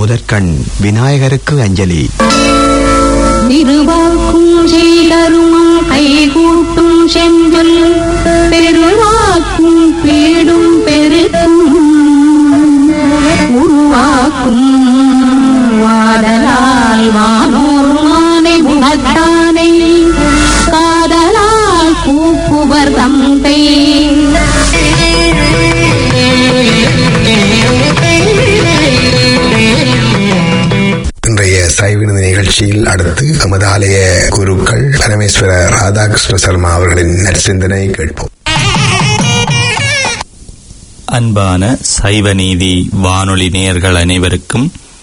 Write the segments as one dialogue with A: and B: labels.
A: முதற்கண் விநாயகருக்கு அஞ்சலி
B: திருவாக்கும் செய்தருமம் கைகூட்டும் செஞ்சொல் பெருவாக்கும் பீடும் பெருக்கும் உருவாக்கும் வாடலால் வானோர் மானை உணர்த்தானை காதலால் கூப்புவர் தந்தை
C: இன்றைய சைவினது நிகழ்ச்சியில் அடுத்து நமது ஆலய குருக்கள் பரமேஸ்வர ராதாகிருஷ்ண சர்மா அவர்களின் நற்சிந்தனை கேட்போம்
D: அன்பான சைவ நீதி வானொலி நேயர்கள் அனைவருக்கும்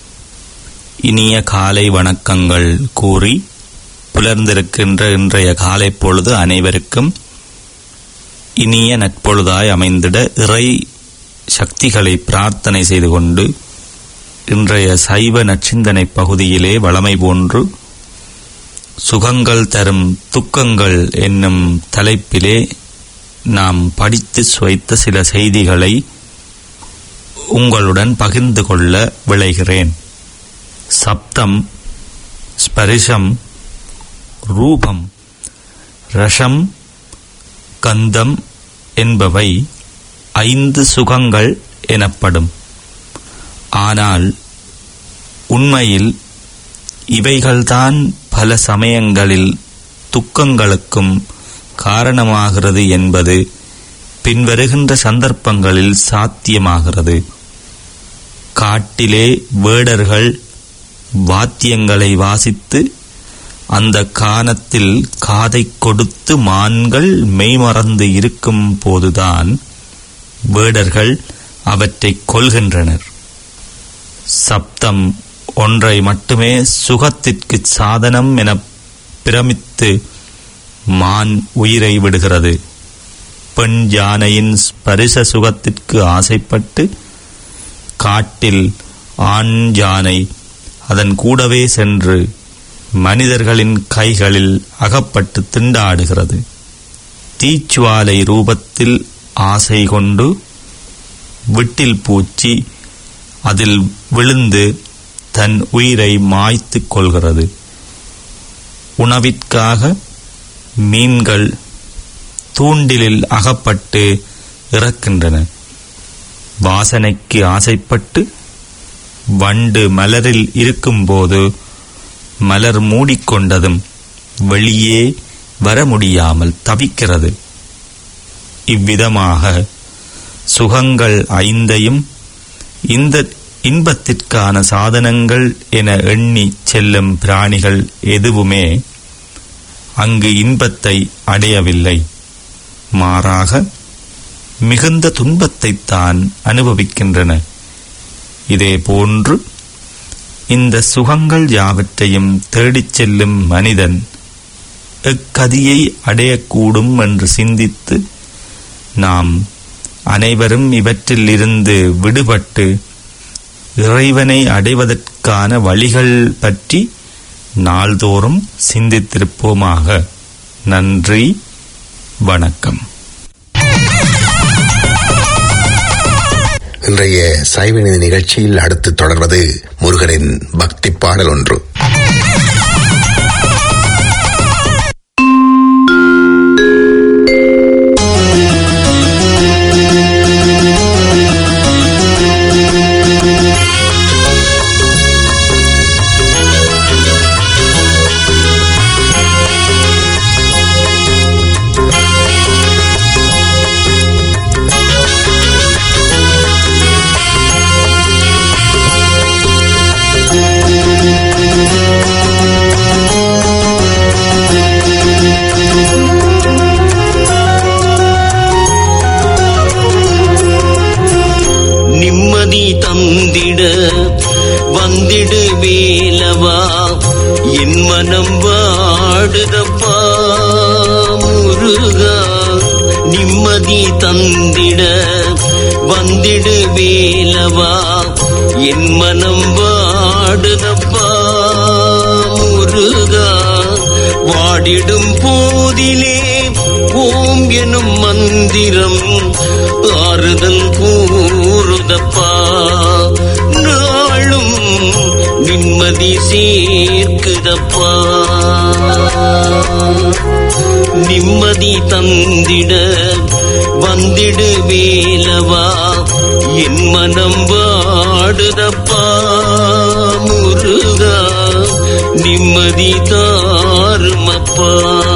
D: இனிய காலை வணக்கங்கள் கூறி புலர்ந்திருக்கின்ற இன்றைய காலை பொழுது அனைவருக்கும் இனிய நட்பொழுதாய் அமைந்திட இறை சக்திகளை பிரார்த்தனை செய்து கொண்டு இன்றைய சைவ நற்சிந்தனை பகுதியிலே வளமை போன்று சுகங்கள் தரும் துக்கங்கள் என்னும் தலைப்பிலே நாம் படித்து சுவைத்த சில செய்திகளை உங்களுடன் பகிர்ந்து கொள்ள விளைகிறேன் சப்தம் ஸ்பரிசம் ரூபம் ரசம் கந்தம் என்பவை ஐந்து சுகங்கள் எனப்படும் ஆனால் உண்மையில் இவைகள்தான் பல சமயங்களில் துக்கங்களுக்கும் காரணமாகிறது என்பது பின்வருகின்ற சந்தர்ப்பங்களில் சாத்தியமாகிறது காட்டிலே வேடர்கள் வாத்தியங்களை வாசித்து அந்த கானத்தில் காதை கொடுத்து மான்கள் மெய்மறந்து இருக்கும் போதுதான் வேடர்கள் அவற்றை கொல்கின்றனர் சப்தம் ஒன்றை மட்டுமே சுகத்திற்கு சாதனம் என பிரமித்து மான் உயிரை விடுகிறது பெண் யானையின் ஸ்பரிச சுகத்திற்கு ஆசைப்பட்டு காட்டில் ஆண் யானை அதன் கூடவே சென்று மனிதர்களின் கைகளில் அகப்பட்டு திண்டாடுகிறது தீச்சுவாலை ரூபத்தில் ஆசை கொண்டு விட்டில் பூச்சி அதில் விழுந்து தன் உயிரை மாய்த்து கொள்கிறது உணவிற்காக மீன்கள் தூண்டிலில் அகப்பட்டு இறக்கின்றன வாசனைக்கு ஆசைப்பட்டு வண்டு மலரில் இருக்கும்போது மலர் மூடிக்கொண்டதும் வெளியே வர முடியாமல் தவிக்கிறது இவ்விதமாக சுகங்கள் ஐந்தையும் இந்த இன்பத்திற்கான சாதனங்கள் என எண்ணி செல்லும் பிராணிகள் எதுவுமே அங்கு இன்பத்தை அடையவில்லை மாறாக மிகுந்த துன்பத்தைத்தான் அனுபவிக்கின்றன இதே போன்று இந்த சுகங்கள் யாவற்றையும் தேடிச் செல்லும் மனிதன் எக்கதியை அடையக்கூடும் என்று சிந்தித்து நாம் அனைவரும் இவற்றில் இருந்து விடுபட்டு இறைவனை அடைவதற்கான வழிகள் பற்றி நாள்தோறும் சிந்தித்திருப்போமாக நன்றி வணக்கம்
C: இன்றைய சைவநிதி நிகழ்ச்சியில் அடுத்து தொடர்வது முருகனின் பக்தி பாடல் ஒன்று
E: நிம்மதி தந்திட வந்திடு வேலவா என் மனம் வாடுதப்பா முருகா நிம்மதி தந்திட வந்திடு வேலவா என் மனம் வாடுதப்பா முருகா வாடிடும் போதிலே ஓம் எனும் மந்திரம் ஆறுதல் கூறுதப்பா நாளும் சேர்க்குதப்பா நிம்மதி தந்திட வந்திடு வேலவா என் மனம் வாடுதப்பா முருகா நிம்மதி தாருமப்பா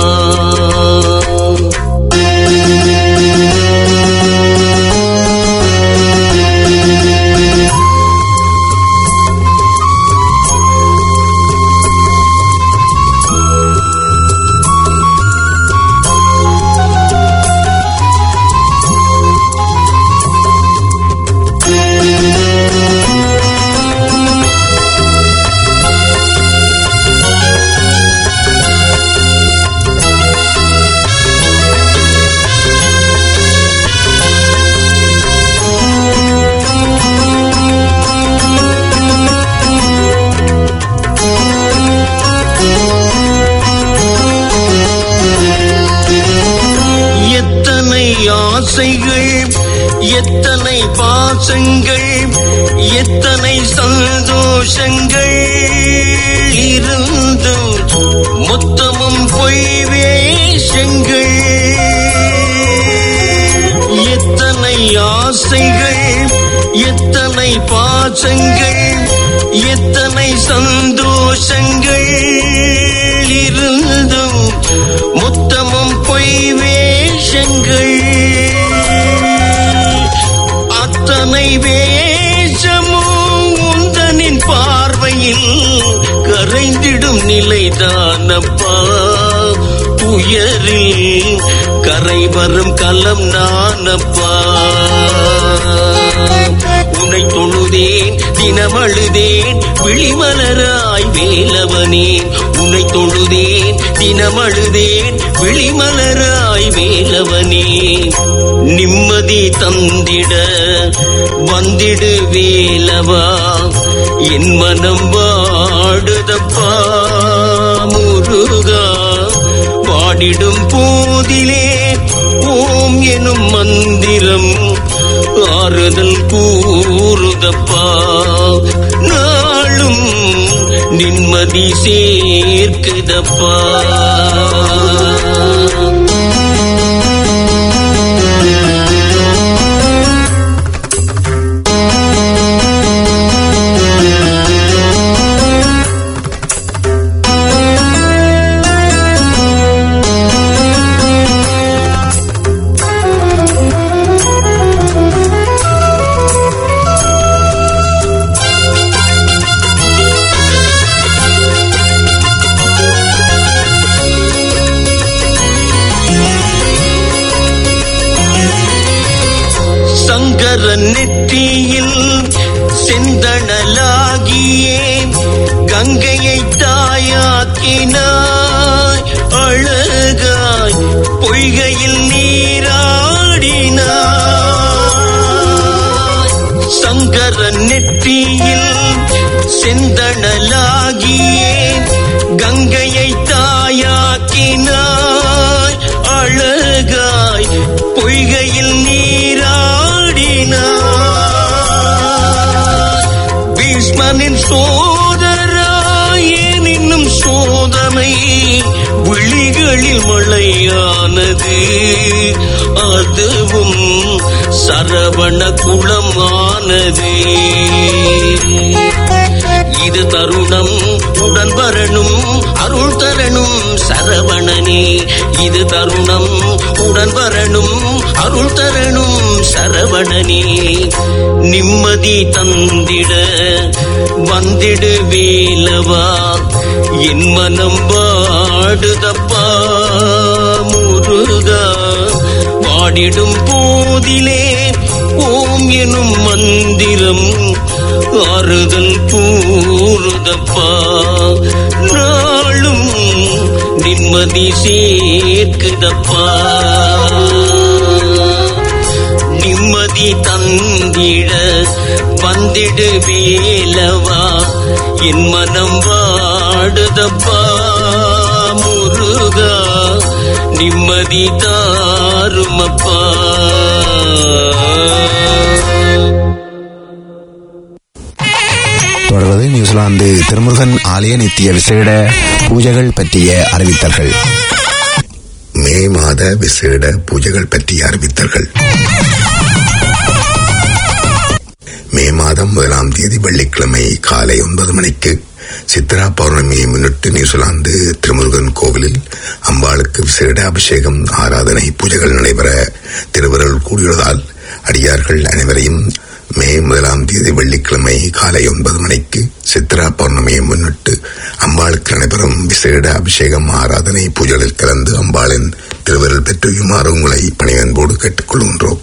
E: எத்தனை ஆசைகள் எத்தனை பாசங்கள் எத்தனை சந்தோஷங்கள் இருந்தும் மொத்தமும் பொய் வேஷங்கள் எத்தனை ஆசைகள் எத்தனை பாசங்கள் எத்தனை சந்தோஷங்கள் இருந்தும் மொத்தமும் பொய் வேஷங்கள் அத்தனை வேஷமும் உந்தனின் பார்வையில் கரைந்திடும் நிலைதானப்பா உயரில் கரை வரும் களம் நானப்பா உன்னை தொழுதேன் தினமழுதேன் விழிமலராய் வேலவனே உன்னை தொழுதேன் தினமழுதேன் விழிமலராய் வேலவனே நிம்மதி தந்திட வந்திடு வேலவா என் மனம் வாடுதப்பா முருகா பாடிடும் போதிலே ஓம் எனும் மந்திரம் ஆறுதல் கூறுதப்பா நாளும் நிம்மதி சேர்க்குதப்பா சங்கர நெற்றியில் செந்தணலாகியே கங்கையை தாயாக்கினாய் அழகாய் பொய்கையில் நீராடினாய் சங்கர நெற்றியில் செந்தணலாகியே கங்கையை தாயாக்கினாய் அழகாய் பொய்கையில் நீராடினாய் பீஷ்மனின் சோதராயேன் இன்னும் சோதனை விழிகளில் மழையானது அதுவும் சரவண குளமானது இது தருணம் உடன் வரணும் அருள் தரணும் சரவணனே இது தருணம் உடன் வரணும் அருள் தரணும் சரவணனே நிம்மதி தந்திட வந்திடு வேலவா என் மனம் வாடுதப்பா முருகா பாடிடும் போதிலே ஓம் எனும் மந்திரம் ஆறுதல் கூறுதப்பா நாளும் நிம்மதி சேர்க்குதப்பா நிம்மதி தந்திட வந்திடு வேலவா என் மனம் வாடுதப்பா முருகா நிம்மதி தாருமப்பா
C: தொடர்வது
A: நியூசிலாந்து திருமுருகன் ஆலய நித்திய விசேட பூஜைகள் பற்றிய அறிவித்தல்கள்
C: மே மாத விசேட பூஜைகள் பற்றிய அறிவித்தல்கள் மே மாதம் முதலாம் தேதி வெள்ளிக்கிழமை காலை ஒன்பது மணிக்கு சித்ரா பௌர்ணமியை முன்னிட்டு நியூசிலாந்து திருமுருகன் கோவிலில் அம்பாளுக்கு விசேட அபிஷேகம் ஆராதனை பூஜைகள் நடைபெற திருவருள் கூடியுள்ளதால் அடியார்கள் அனைவரையும் மே முதலாம் தேதி வெள்ளிக்கிழமை காலை ஒன்பது மணிக்கு சித்ரா பௌர்ணமியை முன்னிட்டு அம்பாளுக்கு நடைபெறும் விசேட அபிஷேகம் ஆராதனை பூஜைகளில் கலந்து அம்பாளின் திருவருள் பெற்றுமாறு உங்களை பணிவன்போடு கேட்டுக்கொள்கின்றோம்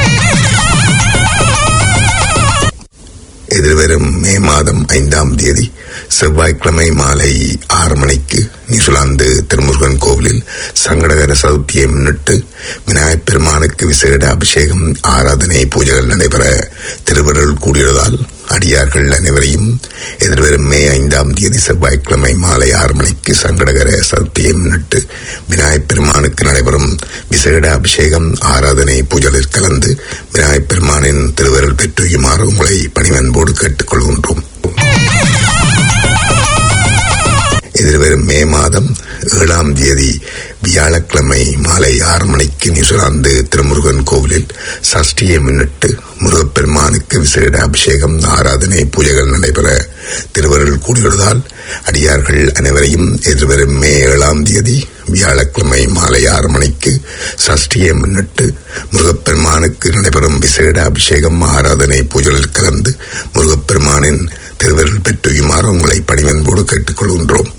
C: எதிர்வரும் மே மாதம் ஐந்தாம் தேதி செவ்வாய்க்கிழமை மாலை ஆறு மணிக்கு நியூசிலாந்து திருமுருகன் கோவிலில் சங்கடகர சதுர்த்தியை முன்னிட்டு விநாயகப் பெருமானுக்கு விசேட அபிஷேகம் ஆராதனை பூஜைகள் நடைபெற திருவருள் கூடியுள்ளதால் அடியார்கள் அனைவரையும் எதிர்வரும் மே ஐந்தாம் தேதி செவ்வாய்க்கிழமை மாலை ஆறு மணிக்கு சங்கடகர சதுர்த்தியை முன்னிட்டு விநாயகப் பெருமானுக்கு நடைபெறும் விசேட அபிஷேகம் ஆராதனை பூஜைகளில் கலந்து விநாயகப் பெருமானின் திருவருள் பெற்றுயுமாறு உங்களை பணிவன்போடு கேட்டுக்கொள்கின்றோம் எதிர்வரும் மே மாதம் ஏழாம் தேதி வியாழக்கிழமை மாலை ஆறு மணிக்கு நியூசிலாந்து திருமுருகன் கோவிலில் சஷ்டியை முன்னிட்டு முருகப்பெருமானுக்கு விசேட அபிஷேகம் ஆராதனை பூஜைகள் நடைபெற திருவருள் கூடியுள்ளதால் அடியார்கள் அனைவரையும் எதிர்வரும் மே ஏழாம் தேதி வியாழக்கிழமை மாலை ஆறு மணிக்கு சஷ்டியை முன்னிட்டு முருகப்பெருமானுக்கு நடைபெறும் விசேட அபிஷேகம் ஆராதனை பூஜைகளில் கலந்து முருகப்பெருமானின் திருவருள் பெற்றுயுமாறு உங்களை பணிவன்போடு கேட்டுக்கொள்கின்றோம்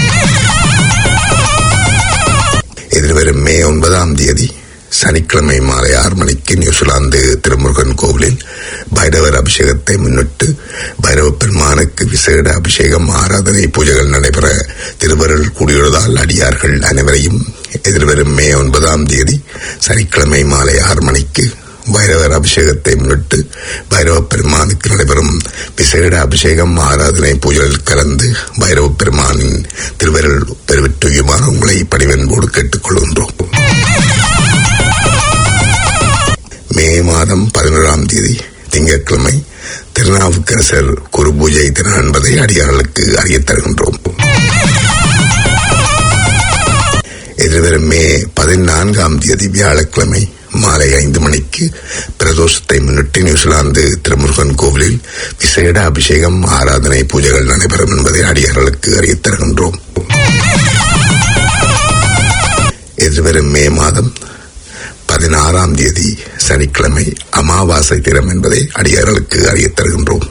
C: எதிர்வரும் மே ஒன்பதாம் தேதி சனிக்கிழமை மாலை ஆறு மணிக்கு நியூசிலாந்து திருமுருகன் கோவிலில் பைரவர் அபிஷேகத்தை முன்னிட்டு பைரவ பெருமானுக்கு விசேட அபிஷேகம் ஆராதனை பூஜைகள் நடைபெற திருவருள் கூடியுள்ளதால் அடியார்கள் அனைவரையும் எதிர்வரும் மே ஒன்பதாம் தேதி சனிக்கிழமை மாலை ஆறு மணிக்கு பைரவர் அபிஷேகத்தை முன்னிட்டு பைரவ பெருமானுக்கு நடைபெறும் விசேட அபிஷேகம் ஆராதனை பூஜைகள் கலந்து பைரவ பெருமானின் திருவருள் பெருவிட்டுயுமாறு உங்களை பணிவன்போடு கேட்டுக்கொள்கின்றோம் மே மாதம் பதினோராம் தேதி திங்கட்கிழமை திருநாவுக்கரசர் குரு பூஜை தினம் என்பதை அடியார்களுக்கு அறியத் தருகின்றோம் எதிர்வரும் மே பதினான்காம் தேதி வியாழக்கிழமை மாலை ஐந்து மணிக்கு பிரதோஷத்தை முன்னிட்டு நியூசிலாந்து திருமுருகன் கோவிலில் விசேட அபிஷேகம் ஆராதனை பூஜைகள் நடைபெறும் என்பதை அடியார்களுக்கு அறியத் தருகின்றோம் எதிர்வரும் மே மாதம் பதினாறாம் தேதி சனிக்கிழமை அமாவாசை தினம் என்பதை அடியார்களுக்கு அறியத் தருகின்றோம்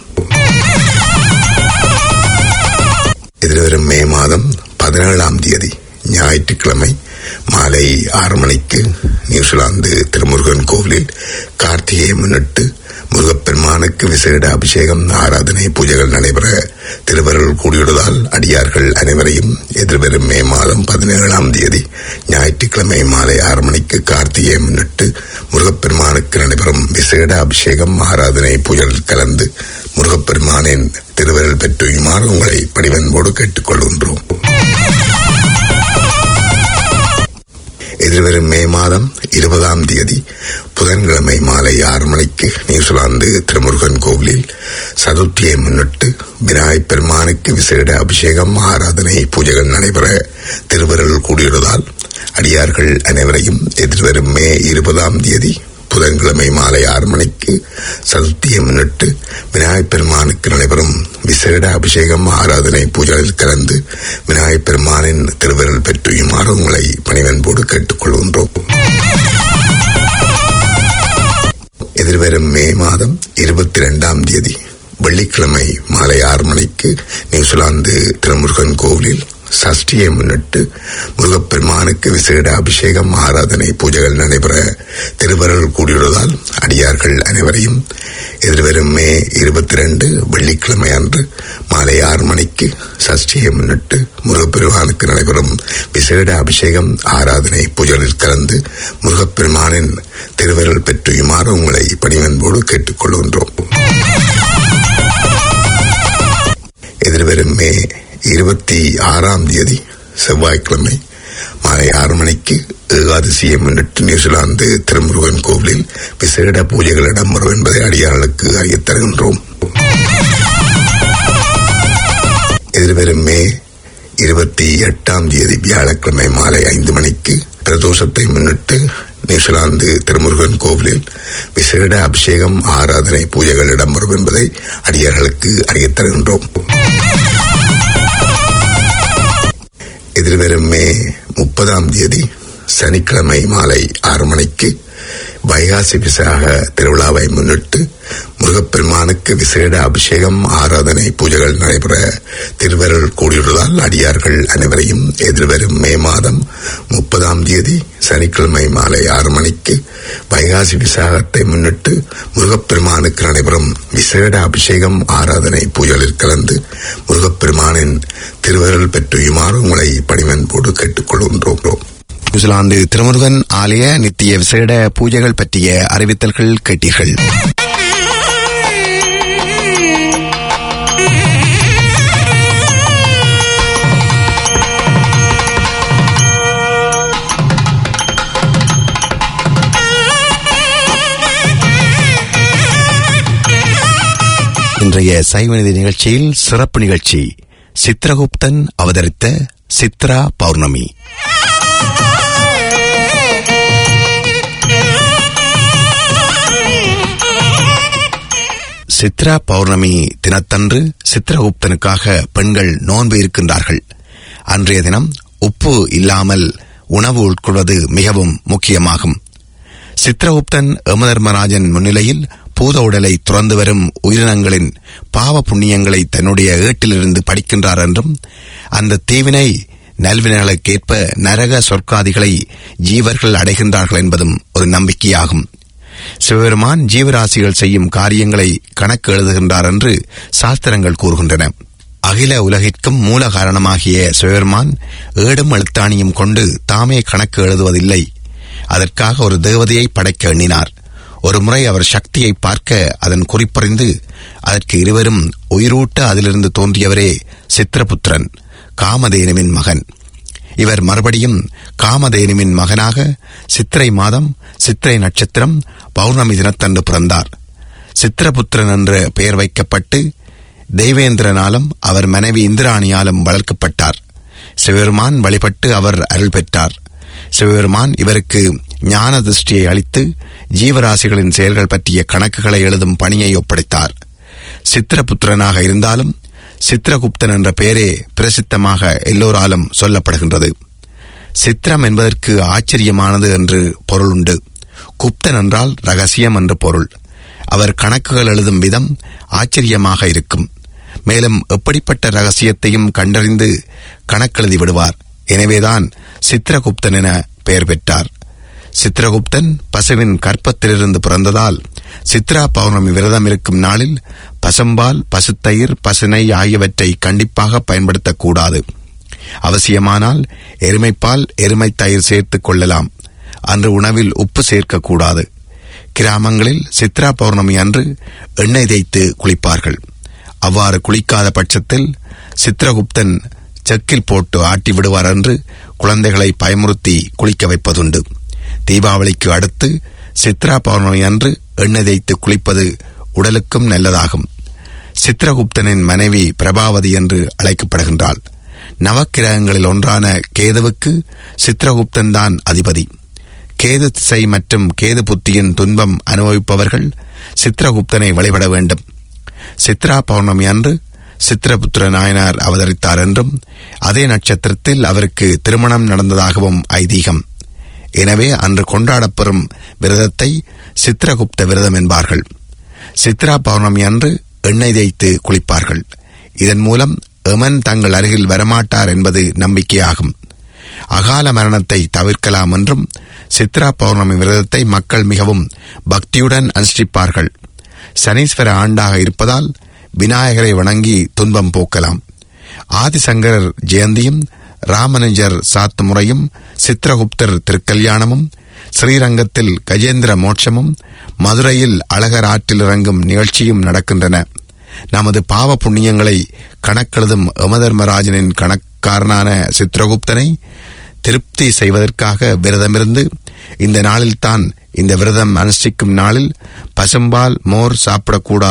C: எதிர்வரும் மே மாதம் பதினேழாம் தேதி ஞாயிற்றுக்கிழமை மாலை ஆறு மணிக்கு நியூசிலாந்து திருமுருகன் கோவிலில் கார்த்திகையை முன்னிட்டு முருகப்பெருமானுக்கு விசேட அபிஷேகம் ஆராதனை பூஜைகள் நடைபெற திருவருள் கூடியுள்ளதால் அடியார்கள் அனைவரையும் எதிர்வரும் மே மாதம் பதினேழாம் தேதி ஞாயிற்றுக்கிழமை மாலை ஆறு மணிக்கு கார்த்திகையை முன்னிட்டு முருகப்பெருமானுக்கு நடைபெறும் விசேட அபிஷேகம் ஆராதனை பூஜைகள் கலந்து முருகப்பெருமானின் திருவருள் பெற்றுமாறு உங்களை படிவன்போடு கேட்டுக்கொள்கின்றோம் எதிர்வரும் மே மாதம் இருபதாம் தேதி புதன்கிழமை மாலை ஆறு மணிக்கு நியூசிலாந்து திருமுருகன் கோவிலில் சதுர்த்தியை முன்னிட்டு விநாயகப் பெருமானுக்கு விசேட அபிஷேகம் ஆராதனை பூஜைகள் நடைபெற திருவருள் கூடியுள்ளதால் அடியார்கள் அனைவரையும் எதிர்வரும் மே இருபதாம் தேதி புதன்கிழமை மாலை ஆறு மணிக்கு சதுர்த்தியை முன்னிட்டு விநாயகப் பெருமானுக்கு நடைபெறும் விசேட அபிஷேகம் ஆராதனை பூஜைகளில் கலந்து விநாயகப் பெருமானின் திருவருள் பெற்றுயுமாறு உங்களை பணிவன்போடு கேட்டுக்கொள்கின்றோம் எதிர்வரும் மே மாதம் இருபத்தி இரண்டாம் தேதி வெள்ளிக்கிழமை மாலை ஆறு மணிக்கு நியூசிலாந்து திருமுருகன் கோவிலில் சஷ்டியை முன்னிட்டு முருகப்பெருமானுக்கு விசேட அபிஷேகம் ஆராதனை பூஜைகள் நடைபெற திருவருள் கூடியுள்ளதால் அடியார்கள் அனைவரையும் எதிர்வரும் மே இருபத்தி ரெண்டு வெள்ளிக்கிழமை அன்று மாலை ஆறு மணிக்கு சஷ்டியை முன்னிட்டு முருகப்பெருமானுக்கு நடைபெறும் விசேட அபிஷேகம் ஆராதனை பூஜைகளில் கலந்து முருகப்பெருமானின் திருவருள் பெற்றுயுமாறு உங்களை பணிவன்போடு கேட்டுக்கொள்கின்றோம் எதிர்வரும் மே இருபத்தி ஆறாம் தேதி செவ்வாய்க்கிழமை மாலை ஆறு மணிக்கு ஏகாதசியை முன்னிட்டு நியூசிலாந்து திருமுருகன் கோவிலில் விசேட பூஜைகள் இடம்பெறும் என்பதை அடியார்களுக்கு அறியத் தருகின்றோம் எதிர்வரும் மே இருபத்தி எட்டாம் தேதி வியாழக்கிழமை மாலை ஐந்து மணிக்கு பிரதோஷத்தை முன்னிட்டு நியூசிலாந்து திருமுருகன் கோவிலில் விசேட அபிஷேகம் ஆராதனை பூஜைகள் இடம்பெறும் என்பதை அடியார்களுக்கு அறியத் தருகின்றோம் எதிர்வரும் மே முப்பதாம் தேதி சனிக்கிழமை மாலை ஆறு மணிக்கு வைகாசி விசாக திருவிழாவை முன்னிட்டு முருகப்பெருமானுக்கு விசேட அபிஷேகம் ஆராதனை பூஜைகள் நடைபெற திருவருள் கூடியுள்ளதால் அடியார்கள் அனைவரையும் எதிர்வரும் மே மாதம் முப்பதாம் தேதி சனிக்கிழமை மாலை ஆறு மணிக்கு வைகாசி விசாகத்தை முன்னிட்டு முருகப்பெருமானுக்கு நடைபெறும் விசேட அபிஷேகம் ஆராதனை பூஜைகளில் கலந்து முருகப்பெருமானின் திருவருள் பெற்றுயுமாறு உங்களை பணிவன்போடு கேட்டுக்கொள்கின்றோம்
A: நியூசிலாந்து திருமுருகன் ஆலய நித்திய விசேட பூஜைகள் பற்றிய அறிவித்தல்கள் கேட்டீர்கள் இன்றைய சைவநிதி நிகழ்ச்சியில் சிறப்பு நிகழ்ச்சி சித்ரகுப்தன் அவதரித்த சித்ரா பௌர்ணமி சித்ரா பௌர்ணமி தினத்தன்று சித்திரகுப்தனுக்காக பெண்கள் நோன்பு இருக்கின்றார்கள் அன்றைய தினம் உப்பு இல்லாமல் உணவு உட்கொள்வது மிகவும் முக்கியமாகும் சித்திரகுப்தன் யமதர்மராஜன் முன்னிலையில் பூத உடலை துறந்து வரும் உயிரினங்களின் பாவ புண்ணியங்களை தன்னுடைய ஏட்டிலிருந்து படிக்கின்றார் என்றும் அந்த தீவினை நல்வினைகளுக்கேற்ப நரக சொர்க்காதிகளை ஜீவர்கள் அடைகின்றார்கள் என்பதும் ஒரு நம்பிக்கையாகும் சிவபெருமான் ஜீவராசிகள் செய்யும் காரியங்களை கணக்கு எழுதுகின்றார் என்று சாஸ்திரங்கள் கூறுகின்றன அகில உலகிற்கும் மூல காரணமாகிய சிவபெருமான் ஏடும் எழுத்தாணியும் கொண்டு தாமே கணக்கு எழுதுவதில்லை அதற்காக ஒரு தேவதையை படைக்க எண்ணினார் ஒரு முறை அவர் சக்தியை பார்க்க அதன் குறிப்பறிந்து அதற்கு இருவரும் உயிரூட்ட அதிலிருந்து தோன்றியவரே சித்திரபுத்திரன் காமதேனுவின் மகன் இவர் மறுபடியும் காமதேனுவின் மகனாக சித்திரை மாதம் சித்திரை நட்சத்திரம் பௌர்ணமி தினத்தன்று பிறந்தார் சித்திரபுத்திரன் என்ற பெயர் வைக்கப்பட்டு தெய்வேந்திரனாலும் அவர் மனைவி இந்திராணியாலும் வளர்க்கப்பட்டார் சிவபெருமான் வழிபட்டு அவர் அருள் பெற்றார் சிவபெருமான் இவருக்கு ஞான திருஷ்டியை அளித்து ஜீவராசிகளின் செயல்கள் பற்றிய கணக்குகளை எழுதும் பணியை ஒப்படைத்தார் சித்திரபுத்திரனாக இருந்தாலும் சித்திரகுப்தன் என்ற பெயரே பிரசித்தமாக எல்லோராலும் சொல்லப்படுகின்றது சித்திரம் என்பதற்கு ஆச்சரியமானது என்று பொருள் உண்டு குப்தன் என்றால் ரகசியம் என்று பொருள் அவர் கணக்குகள் எழுதும் விதம் ஆச்சரியமாக இருக்கும் மேலும் எப்படிப்பட்ட ரகசியத்தையும் கண்டறிந்து கணக்கெழுதி விடுவார் எனவேதான் சித்திரகுப்தன் என பெயர் பெற்றார் சித்திரகுப்தன் பசுவின் கற்பத்திலிருந்து பிறந்ததால் சித்ரா பௌர்ணமி விரதம் இருக்கும் நாளில் பசும்பால் பசுத்தயிர் பசுனை ஆகியவற்றை கண்டிப்பாக பயன்படுத்தக்கூடாது அவசியமானால் எருமைப்பால் எருமை தயிர் சேர்த்துக் கொள்ளலாம் அன்று உணவில் உப்பு சேர்க்கக்கூடாது கிராமங்களில் சித்ரா பௌர்ணமி அன்று எண்ணெய் தேய்த்து குளிப்பார்கள் அவ்வாறு குளிக்காத பட்சத்தில் சித்திரகுப்தன் செக்கில் போட்டு ஆட்டி விடுவார் என்று குழந்தைகளை பயமுறுத்தி குளிக்க வைப்பதுண்டு தீபாவளிக்கு அடுத்து சித்ரா பௌர்ணமி அன்று எண்ணெய் தேய்த்து குளிப்பது உடலுக்கும் நல்லதாகும் சித்திரகுப்தனின் மனைவி பிரபாவதி என்று அழைக்கப்படுகின்றாள் நவக்கிரகங்களில் ஒன்றான கேதுவுக்கு சித்திரகுப்தன் தான் அதிபதி கேது திசை மற்றும் கேது புத்தியின் துன்பம் அனுபவிப்பவர்கள் சித்திரகுப்தனை வழிபட வேண்டும் சித்ரா பௌர்ணமி அன்று சித்திரபுத்திர நாயனார் அவதரித்தார் என்றும் அதே நட்சத்திரத்தில் அவருக்கு திருமணம் நடந்ததாகவும் ஐதீகம் எனவே அன்று கொண்டாடப்பெறும் விரதத்தை சித்திரகுப்த விரதம் என்பார்கள் சித்ரா பௌர்ணமி அன்று எண்ணெய் தேய்த்து குளிப்பார்கள் இதன் மூலம் எமன் தங்கள் அருகில் வரமாட்டார் என்பது நம்பிக்கையாகும் அகால மரணத்தை தவிர்க்கலாம் என்றும் சித்ரா பௌர்ணமி விரதத்தை மக்கள் மிகவும் பக்தியுடன் அனுஷ்டிப்பார்கள் சனீஸ்வர ஆண்டாக இருப்பதால் விநாயகரை வணங்கி துன்பம் போக்கலாம் ஆதிசங்கரர் ஜெயந்தியும் ராமனுஜர் சாத்து முறையும் சித்திரகுப்தர் திருக்கல்யாணமும் ஸ்ரீரங்கத்தில் கஜேந்திர மோட்சமும் மதுரையில் அழகர் ஆற்றில் இறங்கும் நிகழ்ச்சியும் நடக்கின்றன நமது பாவ புண்ணியங்களை கணக்கெழுதும் யமதர்மராஜனின் கணக்காரனான சித்திரகுப்தனை திருப்தி செய்வதற்காக விரதமிருந்து இந்த நாளில்தான் இந்த விரதம் அனுஷ்டிக்கும் நாளில் பசும்பால் மோர் சாப்பிடக்கூடாது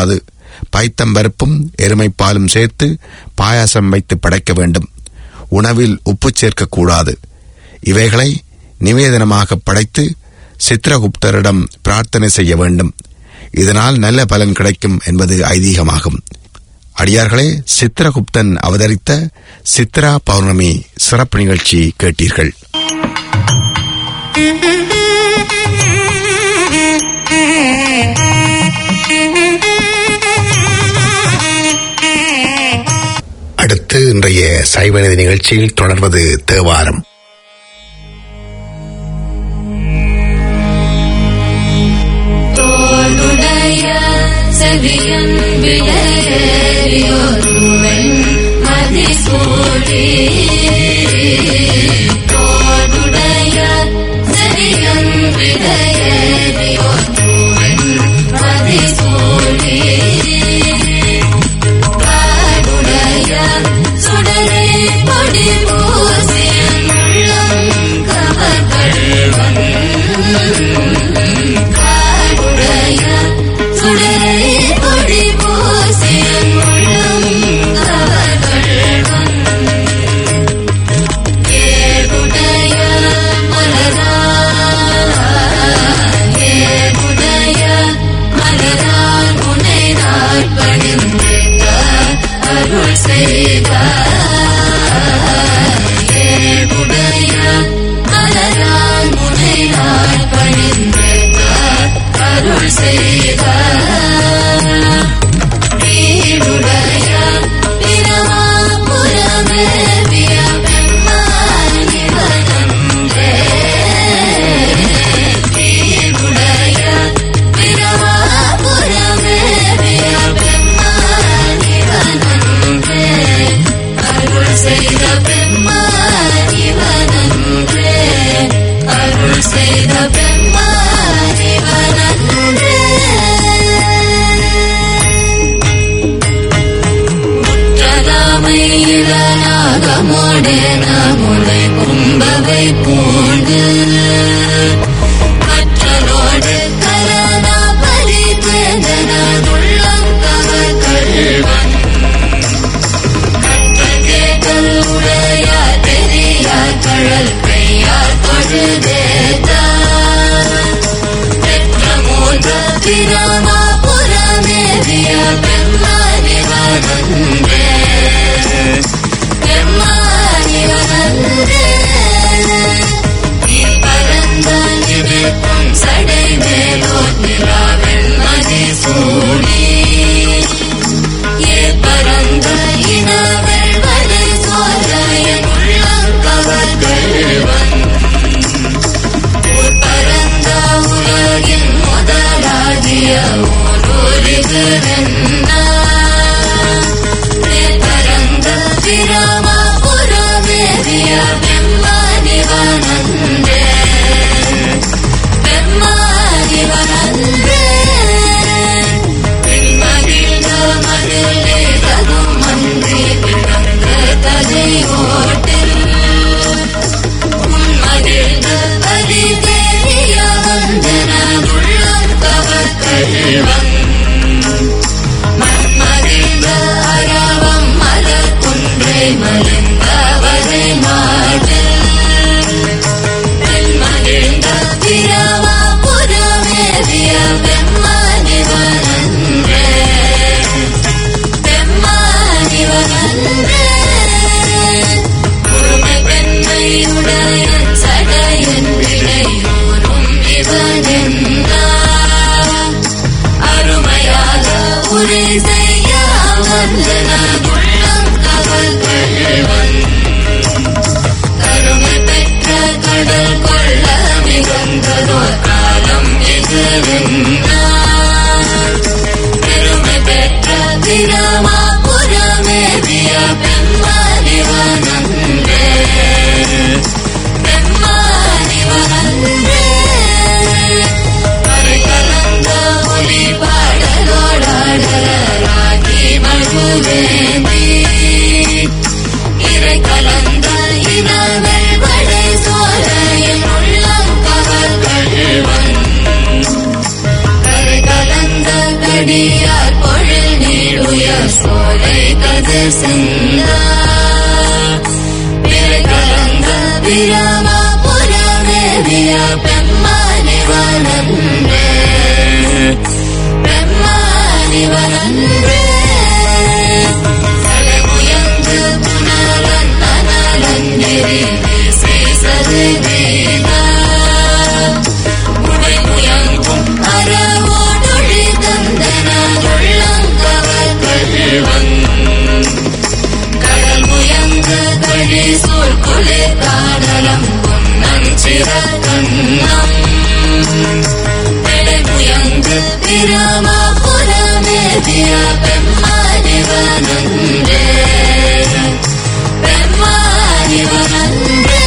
A: பைத்தம்பருப்பும் எருமைப்பாலும் சேர்த்து பாயாசம் வைத்து படைக்க வேண்டும் உணவில் உப்பு சேர்க்கக்கூடாது இவைகளை நிவேதனமாக படைத்து சித்திரகுப்தரிடம் பிரார்த்தனை செய்ய வேண்டும் இதனால் நல்ல பலன் கிடைக்கும் என்பது ஐதீகமாகும் அடியார்களே சித்திரகுப்தன் அவதரித்த சித்ரா பௌர்ணமி சிறப்பு நிகழ்ச்சி கேட்டீர்கள் அடுத்து இன்றைய சைவநீதி நிகழ்ச்சியில் தொடர்வது தேவாரம்
B: தோளுடைய செவியன் விளையேறியோருவன் மதிசூடி தோளுடைய செவியன் விளையேறியோருவன் மதிசூடி காடுடைய சுடரை பொடி பூசியன் உள்ளம் கவர்கள்வன் காடுடைய சுடரை பொடி பூசியன் உள்ளம் கவர்கள்வன் ஏகுடைய மலரான் ஏகுடைய மலரான் உனை நான் பணிந்த அருள் செய்தார் ஏகுடைய மலரான் உனை நான் பணிந்த அருள் செய்தார் வீடுடைய பிரமாபுரமேவிய பெம்மானிவனன்றே வீடுடைய பிரமாபுரமேவிய பெம்மானிவனன்றே அருள் செய்த பெம்மானிவனன்றே அருள் செய்த பெம்மானிவனன்றே முற்றதாமையிலனாகமோடே நாமுடை கும்பவை பூண்டு மற்றலோடு கலனா பரிதேதனதுள்ளம் கவர்கள்வன் கற்றகே கல்லுடையார் பெரியார் கழல் பெய்யார் தொழுதேதான் பெற்ற மூத்த பிரமாபுரமேவிய பெம்மானிவனன்றே பெம்மானிவனன்றே நீ பரந்த நினைக்கும் சடை மேலோர் நிலாவெண் மதி சூடி ஏ பரந்த இனவள் வலை சோலையன் உள்ளம் கவர்கள்வன் ஊர் பரந்த உலகின் முதலாகிய ஓரொரிது பரந்த பிரமபுரமேறிய பெம்மானிவனன்றே பெம்மானிவனன்றே பெண்மகிழ்ந்த மகிழ்ந்தே தகும் மன்றி பிறந்த கதை ஓட்டில் உன்மகிழ்ந்த பரிதேறிய வந்தன உள்ளம் கவர்கள்வன் மன்மகிழ்ந்த அரவம் மலர் குன்றை மலிந்தவரை மாடு பெண்மகிழ்ந்த பிரமாபுரமேறிய பெம்மானிவனன்றே பெம்மானிவனன்றே உரிமை பெண்மையுடைய சடையின் விடையூறும் இவனென்றார் அருமையாக உரை செய்ய வந்தன உள்ளம் கவல்கள்வன் கருமை பெற்ற கடல் கொள்ள மிகுந்ததோர் காலம் இதுவென்றார் பெருமை பெற்ற பிரமாபுரமேறிய பெம்மானிவனன்றே பெம்மானிவனன்றே மறை கலந்த ஒலி பாடலோடாடலாகி மழுவேந்தி இறை கலந்த இனங்கள் வடை சோலையில் உள்ளம் கவல்கள்வன் கரை கலந்த கடியார் பொழில் உயர் சோலை கதிர் சிந்தா பிறகலங்க பிரமா புறமேவிய பெம்மானிவனன்றே பெம்மானிவனன்றே சலமுயங்கு புனரன் அனலஞ்செறி சேசது வேதா உடைமுயங்கும் அறவோடொழி தந்தன உள்ளங்கவர் கழிவன் கடல் முயங்கு கழி சூழ் குளிர் காடலம் பொன்னன் சிறகண்ணம் முயங்கு பிரமா புறமேதிய பெம்மானிவனன்றே பெம்மானிவனன்றே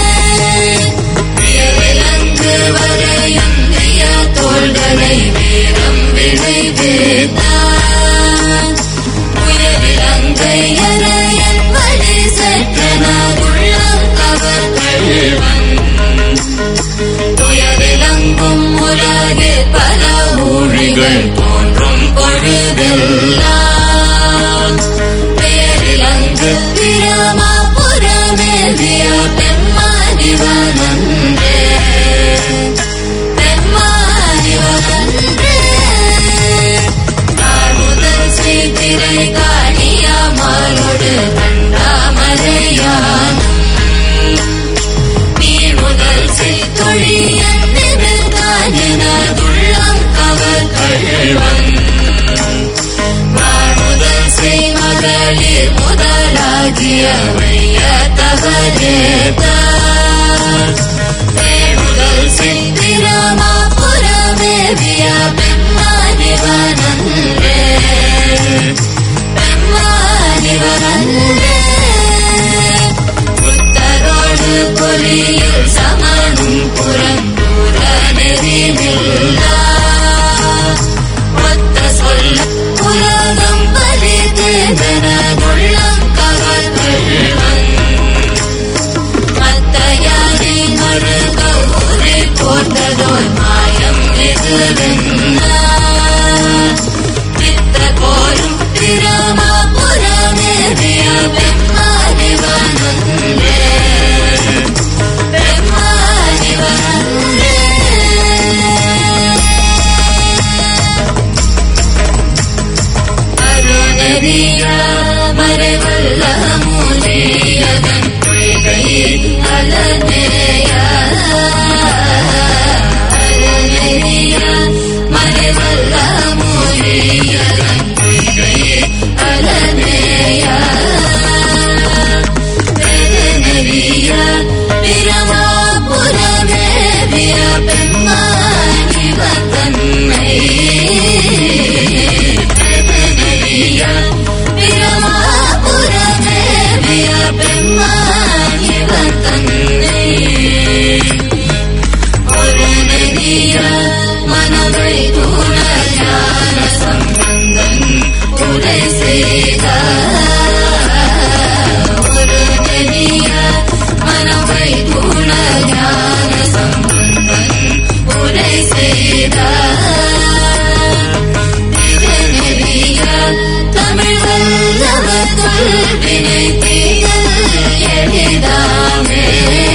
B: வியவிலங்கு வரையும் விய தோள்களை வீரம் விழி வேதான் உயவிலங்கை அரையன் வழி செற்றனார் உள்ளம் கவர் கழிவன் துயரிலங்கும் உலகில் பல ஊழிகள் தோன்றும் பொழுதெல்லாம் பேரிலங்கு பிரமா புறமேவிய பெம்மானிவனன்றே பெம்மானிவனன்றே காணுதல் ஸ்ரீதிரை காணியாமலோடு கண்டாமலையான் நீர் முதல் செய்தொழியன் நிமிர்கானினதுள்ளம் கவர் கழிவன் வானுதல் செய் மகளிர் முதலாகிய வைய தவறேதான் வேணுதல் செந்திரமா புறமேவிய பெம்மானிவனன்றே பெம்மானிவனன்றே புத்தரோடு பொலியில் சமனும் புறம்பூர நெறிவில்லா ஒத்த சொல்ல உலகம் பலி தேவன உள்ளம் கவர் கழிவன் மத்தையானை மறு கௌரி போர்த்ததோர் மாயம் எதுவென்ன சித்த போரும் பிரமா புறமேறிய பெம்மானிவனன்றே அருணறிய மறைவல்ல மூலியதன் பொய்கை அலநேய அருணறிய மறைவல்ல மூலியதன் பொய்கை அலநேய பெருநெறிய பிரமா புறமேவிய பெம்மானிவன் தன்னை பெருநெறிய பிரமா புறமேவிய பெம்மானிவன் தன்னை ஒரு நெறிய மனதை தூண ஞான சம்பந்தன் உரை செய்த ஒரு நெறிய மனவை தூண ஞான சம்பந்தன் உரை செய்த திருநெறிய தமிழ் வல்லவர் தொல்வினை தீயல் எளிதாமே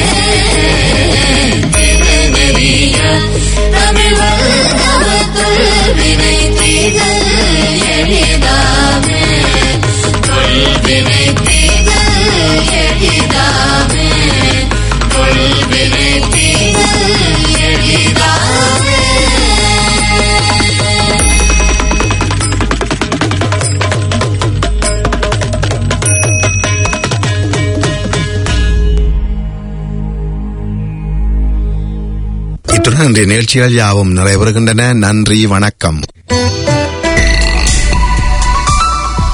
B: திருநெறிய தமிழ் வல்லவர் தொல்வினை தீயல் எளிதாமே தொல்வினை தீயல் எளிதாமே தொல்வினை தீயல் எளிதாமே
A: இத்துடன் இன்றைய நிகழ்ச்சிகள் யாவும் நிறைவேறுகின்றன நன்றி வணக்கம்